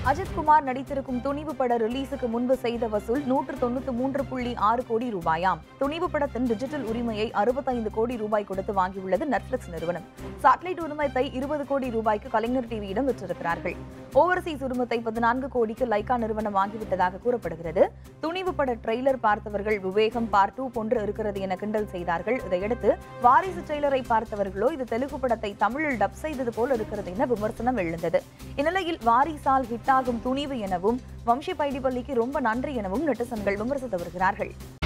அஜித்குமார் நடித்திருக்கும் துணிவு பட ரிலீஸுக்கு முன்பு செய்த வசூல் நூற்று தொண்ணூற்று மூன்று புள்ளி ஆறு கோடி ரூபாயாம் துணிவு படத்தின் டிஜிட்டல் உரிமையை அறுபத்தைந்து கோடி ரூபாய் கொடுத்து வாங்கியுள்ளது நெட்ஃபிளிக்ஸ் நிறுவனம் சாட்டலைட் உரிமத்தை இருபது கோடி ரூபாய்க்கு கலைஞர் டிவியிடம் விற்றிருக்கிறார்கள் ஓவர்சீஸ் உரிமத்தை பதினான்கு கோடிக்கு லைகா நிறுவனம் வாங்கிவிட்டதாக கூறப்படுகிறது துணிவு பட ட்ரெய்லர் பார்த்தவர்கள் விவேகம் பார்ட் டூ போன்று இருக்கிறது என கிண்டல் செய்தார்கள் இதையடுத்து வாரிசு ட்ரெய்லரை பார்த்தவர்களோ இது தெலுங்கு படத்தை தமிழில் டப் செய்தது போல் இருக்கிறது என விமர்சனம் எழுந்தது இந்நிலையில் வாரிசால் ஹிட்டாகும் துணிவு எனவும் வம்சி பைடிபள்ளிக்கு ரொம்ப நன்றி எனவும் நெட்டிசன்கள் விமர்சித்து வருகிறார்கள்